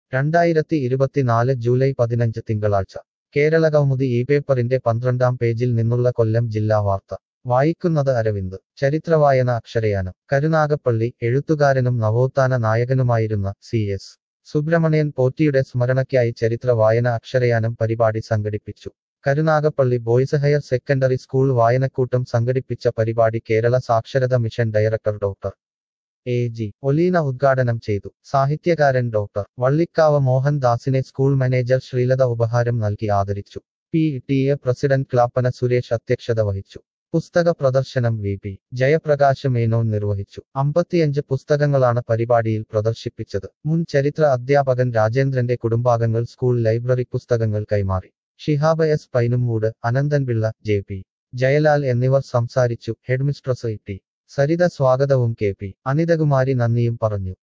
രണ്ടായിരത്തി ഇരുപത്തിനാല് ജൂലൈ പതിനഞ്ച് തിങ്കളാഴ്ച കേരള കൗമുദി ഈ പേപ്പറിന്റെ പന്ത്രണ്ടാം പേജിൽ നിന്നുള്ള കൊല്ലം ജില്ലാ വാർത്ത വായിക്കുന്നത് അരവിന്ദ് ചരിത്രവായന അക്ഷരയാനം കരുനാഗപ്പള്ളി എഴുത്തുകാരനും നവോത്ഥാന നായകനുമായിരുന്ന സി എസ് സുബ്രഹ്മണ്യൻ പോറ്റിയുടെ സ്മരണയ്ക്കായി ചരിത്ര വായന അക്ഷരയാനം പരിപാടി സംഘടിപ്പിച്ചു Karunagappally boys higher secondary school വായനക്കൂട്ടം സംഘടിപ്പിച്ച പരിപാടി Kerala Saksharatha mission director doctor A G Oleena ഉദ്ഘാടനം ചെയ്തു സാഹിത്യകാരൻ ഡോക്ടർ വള്ളിക്കാവ് മോഹൻദാസിനെ സ്കൂൾ മാനേജർ ശ്രീലത ഉപഹാരം നൽകി ആദരിച്ചു P T A president Clappana Suresh അധ്യക്ഷത വഹിച്ചു പുസ്തക പ്രദർശനം വി പി ജയപ്രകാശ് മേനോൻ നിർവഹിച്ചു അമ്പത്തിയഞ്ച് പുസ്തകങ്ങളാണ് പരിപാടിയിൽ പ്രദർശിപ്പിച്ചത് മുൻ ചരിത്ര അധ്യാപകൻ രാജേന്ദ്രന്റെ കുടുംബാംഗങ്ങൾ സ്കൂൾ ലൈബ്രറി പുസ്തകങ്ങൾ കൈമാറി Shihab S Painumoodu Ananthanpillai J P Jayalal എന്നിവർ സംസാരിച്ചു ഹെഡ്മിസ്ട്രസ് ടി സരിത സ്വാഗതവും കെ പി അനിതകുമാരി നന്ദിയും പറഞ്ഞു